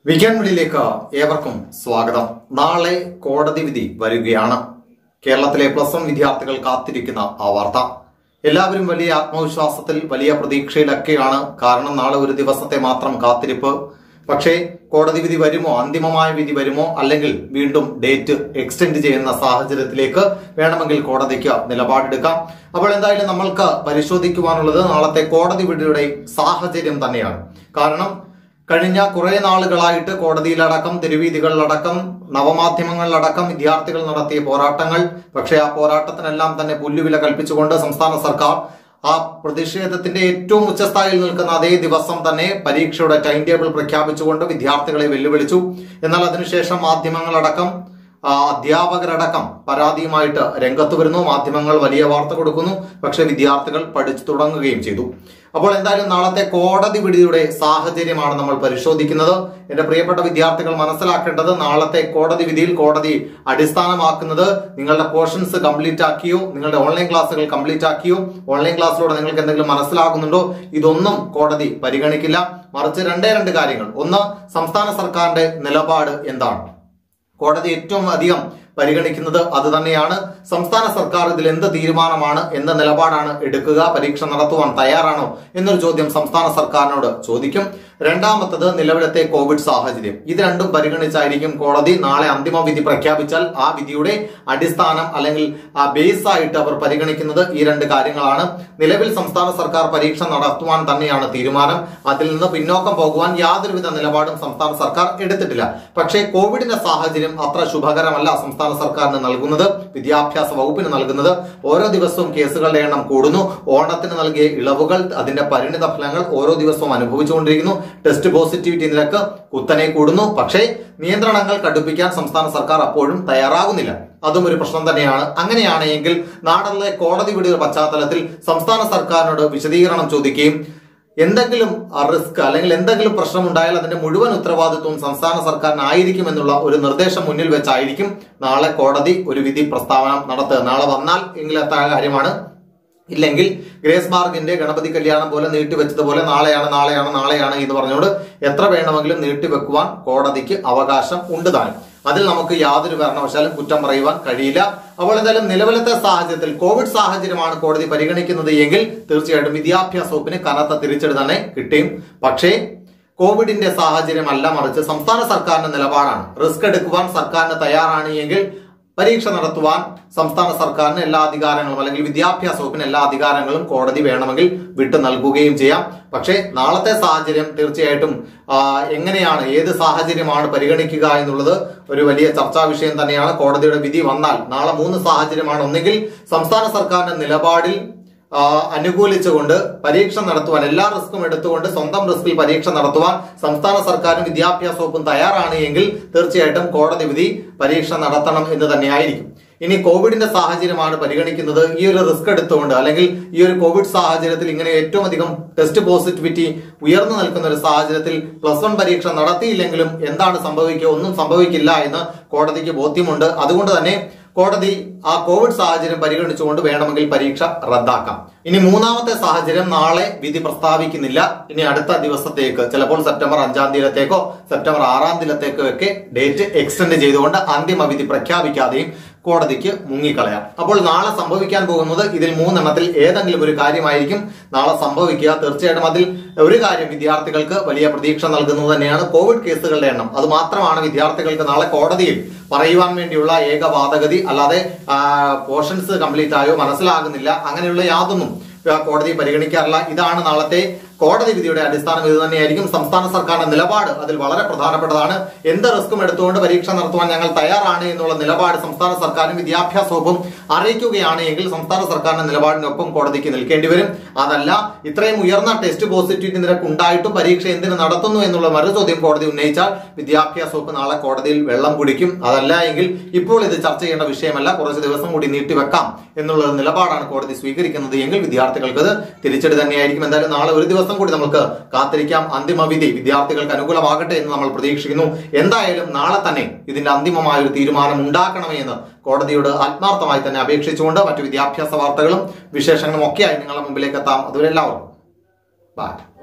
weekend വിളിയിലേക്ക് ഏവർക്കും സ്വാഗതം നാളെ കോടതി വിധി വരികയാണ് കേരളത്തിലെ പ്ലസ് വൺ വിദ്യാർത്ഥികൾ കാത്തിരിക്കുന്ന ആ വാർത്ത എല്ലാവരും വലിയ ആത്മവിശ്വാസത്തിൽ വലിയ പ്രതീക്ഷയിലൊക്കെയാണ് കാരണം നാളെ ഒരു ദിവസത്തെ മാത്രം കാത്തിരിപ്പ് പക്ഷേ കോടതി വിധി വരുമോ അന്തിമമായ വിധി വരുമോ അല്ലെങ്കിൽ വീണ്ടും ഡേറ്റ് എക്സ്റ്റെൻഡ് ചെയ്യുന്ന സാഹചര്യത്തിലേക്ക് വേണമെങ്കിൽ കോടതിക്ക് നിലപാടെടുക്കാം അപ്പോൾ എന്തായാലും നമ്മൾക്ക് പരിശോധിക്കുവാനുള്ളത് നാളത്തെ കോടതി വിധിയുടെ സാഹചര്യം തന്നെയാണ് കാരണം കഴിഞ്ഞ കുറെ നാളുകളായിട്ട് കോടതിയിലടക്കം തെരുവീതികളിലടക്കം നവമാധ്യമങ്ങളിലടക്കം വിദ്യാർത്ഥികൾ നടത്തിയ പോരാട്ടങ്ങൾ പക്ഷേ ആ പോരാട്ടത്തിനെല്ലാം തന്നെ പുല്ലുവില കൽപ്പിച്ചുകൊണ്ട് സംസ്ഥാന സർക്കാർ ആ പ്രതിഷേധത്തിന്റെ ഏറ്റവും ഉച്ചസ്ഥായിയിൽ നിൽക്കുന്ന അതേ ദിവസം തന്നെ പരീക്ഷയുടെ ടൈം ടേബിൾ പ്രഖ്യാപിച്ചുകൊണ്ട് വിദ്യാർത്ഥികളെ വെല്ലുവിളിച്ചു എന്നാൽ അതിനുശേഷം മാധ്യമങ്ങളടക്കം ആ, അധ്യാപകരടക്കം പരാതിയുമായിട്ട് രംഗത്ത് വരുന്നു മാധ്യമങ്ങൾ വലിയ വാർത്ത കൊടുക്കുന്നു പക്ഷെ വിദ്യാർത്ഥികൾ പഠിച്ചു തുടങ്ങുകയും ചെയ്തു അപ്പോൾ എന്തായാലും നാളത്തെ കോടതി വിധിയുടെ സാഹചര്യമാണ് നമ്മൾ പരിശോധിക്കുന്നത് എന്റെ പ്രിയപ്പെട്ട വിദ്യാർത്ഥികൾ മനസ്സിലാക്കേണ്ടത് നാളത്തെ കോടതി വിധിയിൽ കോടതി അടിസ്ഥാനമാക്കുന്നത് നിങ്ങളുടെ പോർഷൻസ് കംപ്ലീറ്റ് ആക്കിയോ നിങ്ങളുടെ ഓൺലൈൻ ക്ലാസ്സുകൾ കംപ്ലീറ്റ് ആക്കിയോ ഓൺലൈൻ ക്ലാസ്സിലൂടെ നിങ്ങൾക്ക് എന്തെങ്കിലും മനസ്സിലാകുന്നുണ്ടോ ഇതൊന്നും കോടതി പരിഗണിക്കില്ല മറിച്ച് രണ്ടേ രണ്ട് കാര്യങ്ങൾ ഒന്ന് സംസ്ഥാന സർക്കാരിന്റെ നിലപാട് എന്താണ് കോടതി ഏറ്റവും അധികം പരിഗണിക്കുന്നത് അത് തന്നെയാണ് സംസ്ഥാന സർക്കാർ ഇതിൽ എന്ത് തീരുമാനമാണ് എന്ത് നിലപാടാണ് എടുക്കുക പരീക്ഷ നടത്തുവാൻ തയ്യാറാണോ എന്നൊരു ചോദ്യം സംസ്ഥാന സർക്കാരിനോട് ചോദിക്കും രണ്ടാമത്തത് നിലവിലത്തെ കോവിഡ് സാഹചര്യം ഇത് രണ്ടും പരിഗണിച്ചായിരിക്കും കോടതി നാളെ അന്തിമ വിധി പ്രഖ്യാപിച്ചാൽ ആ വിധിയുടെ അടിസ്ഥാനം അല്ലെങ്കിൽ ആ ബേസ് ആയിട്ട് അവർ പരിഗണിക്കുന്നത് ഈ രണ്ട് കാര്യങ്ങളാണ് നിലവിൽ സംസ്ഥാന സർക്കാർ പരീക്ഷ നടത്തുവാൻ തന്നെയാണ് തീരുമാനം അതിൽ നിന്ന് പിന്നോക്കം പോകുവാൻ യാതൊരുവിധ നിലപാടും സംസ്ഥാന സർക്കാർ എടുത്തിട്ടില്ല പക്ഷേ കോവിഡിന്റെ സാഹചര്യം അത്ര ശുഭകരമല്ല സംസ്ഥാന സർക്കാരിന് നൽകുന്നത് വിദ്യാഭ്യാസ വകുപ്പിന് നൽകുന്നത് ഓരോ ദിവസവും കേസുകളുടെ എണ്ണം കൂടുന്നു ഓണത്തിന് നൽകിയ ഇളവുകൾ അതിന്റെ പരിണിത ഫലങ്ങൾ ഓരോ ദിവസവും അനുഭവിച്ചുകൊണ്ടിരിക്കുന്നു ടെസ്റ്റ് പോസിറ്റിവിറ്റി നിരക്ക് കുത്തനെ കൂടുന്നു പക്ഷേ നിയന്ത്രണങ്ങൾ കടുപ്പിക്കാൻ സംസ്ഥാന സർക്കാർ അപ്പോഴും തയ്യാറാകുന്നില്ല അതും ഒരു പ്രശ്നം തന്നെയാണ് അങ്ങനെയാണ് എങ്കിൽ നാട്ടിലെ കോടതി വിധിയുടെ പശ്ചാത്തലത്തിൽ സംസ്ഥാന സർക്കാരിനോട് വിശദീകരണം ചോദിക്കുകയും എന്തെങ്കിലും റിസ്ക് അല്ലെങ്കിൽ എന്തെങ്കിലും പ്രശ്നം ഉണ്ടായാൽ അതിന്റെ മുഴുവൻ ഉത്തരവാദിത്വവും സംസ്ഥാന സർക്കാരിനായിരിക്കും എന്നുള്ള ഒരു നിർദ്ദേശം മുന്നിൽ വെച്ചായിരിക്കും നാളെ കോടതി ഒരു വിധി പ്രസ്താവന നടത്തുക നാളെ വന്നാൽ എങ്കിലെത്താ കാര്യമാണ് ഇല്ലെങ്കിൽ ഗ്രേസ് മാർഗിന്റെ ഗണപതി കല്യാണം പോലെ നീട്ടിവെച്ചതുപോലെ നാളെയാണ് നാളെയാണ് നാളെയാണ് എന്ന് പറഞ്ഞുകൊണ്ട് എത്ര വേണമെങ്കിലും നീട്ടിവെക്കുവാൻ കോടതിക്ക് അവകാശം ഉണ്ട് താനും അതിൽ നമുക്ക് യാതൊരു കാരണവശാലും കുറ്റം പറയുവാൻ കഴിയില്ല അപ്പോൾ എന്തായാലും നിലവിലത്തെ സാഹചര്യത്തിൽ കോവിഡ് സാഹചര്യമാണ് കോടതി പരിഗണിക്കുന്നത് എങ്കിൽ തീർച്ചയായിട്ടും വിദ്യാഭ്യാസ വകുപ്പിന് കനത്ത തിരിച്ചടി തന്നെ കിട്ടിയും പക്ഷേ കോവിഡിന്റെ സാഹചര്യം അല്ല മറിച്ച് സംസ്ഥാന സർക്കാരിന്റെ നിലപാടാണ് റിസ്ക് എടുക്കുവാൻ സർക്കാരിന് തയ്യാറാണ് എങ്കിൽ പരീക്ഷ നടത്തുവാൻ സംസ്ഥാന സർക്കാരിന് എല്ലാ അധികാരങ്ങളും അല്ലെങ്കിൽ വിദ്യാഭ്യാസ വകുപ്പിന് എല്ലാ അധികാരങ്ങളും കോടതി വേണമെങ്കിൽ വിട്ടു നൽകുകയും ചെയ്യാം പക്ഷേ നാളത്തെ സാഹചര്യം തീർച്ചയായിട്ടും ആ, എങ്ങനെയാണ് ഏത് സാഹചര്യമാണ് പരിഗണിക്കുക എന്നുള്ളത് ഒരു വലിയ ചർച്ചാ വിഷയം തന്നെയാണ് കോടതിയുടെ വിധി വന്നാൽ നാളെ മൂന്ന് സാഹചര്യമാണ് ഒന്നെങ്കിൽ സംസ്ഥാന സർക്കാരിന്റെ നിലപാടിൽ ആ, അനുകൂലിച്ചുകൊണ്ട് പരീക്ഷ നടത്തുവാൻ എല്ലാ റിസ്ക്കും എടുത്തുകൊണ്ട് സ്വന്തം റിസ്കിൽ പരീക്ഷ നടത്തുവാൻ സംസ്ഥാന സർക്കാരും വിദ്യാഭ്യാസ വകുപ്പും തയ്യാറാണ് എങ്കിൽ തീർച്ചയായിട്ടും കോടതി വിധി പരീക്ഷ നടത്തണം എന്ന് തന്നെയായിരിക്കും ഇനി കോവിഡിന്റെ സാഹചര്യമാണ് പരിഗണിക്കുന്നത് ഈ ഒരു റിസ്ക് എടുത്തുകൊണ്ട് അല്ലെങ്കിൽ ഈ ഒരു കോവിഡ് സാഹചര്യത്തിൽ ഇങ്ങനെ ഏറ്റവും അധികം ടെസ്റ്റ് പോസിറ്റിവിറ്റി ഉയർന്നു നിൽക്കുന്ന ഒരു സാഹചര്യത്തിൽ പ്ലസ് വൺ പരീക്ഷ നടത്തിയില്ലെങ്കിലും എന്താണ് സംഭവിക്കുക ഒന്നും സംഭവിക്കില്ല എന്ന് കോടതിക്ക് ബോധ്യമുണ്ട് അതുകൊണ്ട് തന്നെ കോടതി ആ കോവിഡ് സാഹചര്യം പരിഗണിച്ചുകൊണ്ട് വേണമെങ്കിൽ പരീക്ഷ റദ്ദാക്കാം ഇനി മൂന്നാമത്തെ സാഹചര്യം നാളെ വിധി പ്രസ്താവിക്കുന്നില്ല ഇനി അടുത്ത ദിവസത്തേക്ക് ചിലപ്പോൾ സെപ്റ്റംബർ അഞ്ചാം തീയതിയിലത്തേക്കോ സെപ്റ്റംബർ ആറാം തീയതിയിലത്തേക്കോ ഒക്കെ ഡേറ്റ് എക്സ്റ്റെൻഡ് ചെയ്തുകൊണ്ട് അന്തിമ വിധി പ്രഖ്യാപിക്കാതെയും കോടതിക്ക് മുങ്ങിക്കളയാം അപ്പോൾ നാളെ സംഭവിക്കാൻ പോകുന്നത് ഇതിൽ മൂന്നെണ്ണത്തിൽ ഏതെങ്കിലും ഒരു കാര്യമായിരിക്കും നാളെ സംഭവിക്കുക തീർച്ചയായിട്ടും അതിൽ ഒരു കാര്യം വിദ്യാർത്ഥികൾക്ക് വലിയ പ്രതീക്ഷ നൽകുന്നത് തന്നെയാണ് കോവിഡ് കേസുകളുടെ എണ്ണം അത് മാത്രമാണ് വിദ്യാർത്ഥികൾക്ക് നാളെ കോടതിയിൽ പറയുവാൻ വേണ്ടിയുള്ള ഏക വാദഗതി അല്ലാതെ പോർഷൻസ് കംപ്ലീറ്റ് ആയോ മനസ്സിലാകുന്നില്ല അങ്ങനെയുള്ള യാതൊന്നും ആ, കോടതി പരിഗണിക്കാറില്ല ഇതാണ് നാളത്തെ കോടതി വിധിയുടെ അടിസ്ഥാനം ഇത് തന്നെയായിരിക്കും സംസ്ഥാന സർക്കാരിന്റെ നിലപാട് അതിൽ വളരെ പ്രധാനപ്പെട്ടതാണ് എന്ത് റിസ്ക്കും എടുത്തുകൊണ്ട് പരീക്ഷ നടത്തുവാൻ ഞങ്ങൾ തയ്യാറാണ് എന്നുള്ള നിലപാട് സംസ്ഥാന സർക്കാരും വിദ്യാഭ്യാസ വകുപ്പും അറിയിക്കുകയാണ് എങ്കിൽ സംസ്ഥാന സർക്കാരിന്റെ നിലപാടിനൊപ്പം കോടതിക്ക് നിൽക്കേണ്ടി വരും അതല്ല ഇത്രയും ഉയർന്ന ടെസ്റ്റ് പോസിറ്റിവിറ്റി നിരക്ക് ഉണ്ടായിട്ടും പരീക്ഷ എന്തിന് നടത്തുന്നു എന്നുള്ള മറു ചോദ്യം കോടതി ഉന്നയിച്ചാൽ വിദ്യാഭ്യാസ വകുപ്പ് നാളെ കോടതിയിൽ വെള്ളം കുടിക്കും അതല്ല എങ്കിൽ ഇപ്പോൾ ഇത് ചർച്ച ചെയ്യേണ്ട വിഷയമല്ല കുറച്ച് ദിവസം കൂടി നീട്ടിവെക്കാം എന്നുള്ള ഒരു നിലപാടാണ് കോടതി സ്വീകരിക്കുന്നത് എങ്കിൽ വിദ്യാർത്ഥികൾക്ക് ഇത് തിരിച്ചടി തന്നെയായിരിക്കും എന്തായാലും നാളെ ഒരു ദിവസം കൂടി നമുക്ക് കാത്തിരിക്കാം അന്തിമ വിധി വിദ്യാർത്ഥികൾക്ക് അനുകൂലമാകട്ടെ എന്ന് നമ്മൾ പ്രതീക്ഷിക്കുന്നു എന്തായാലും നാളെ തന്നെ ഇതിന്റെ അന്തിമമായ ഒരു തീരുമാനം ഉണ്ടാക്കണമേ എന്ന് കോടതിയോട് ആത്മാർത്ഥമായി തന്നെ അപേക്ഷിച്ചുകൊണ്ട് മറ്റു വിദ്യാഭ്യാസ വാർത്തകളും വിശേഷങ്ങളും ഒക്കെയായി നിങ്ങളുടെ മുമ്പിലേക്ക് എത്താം അതുവരെ എല്ലാവർക്കും ബൈ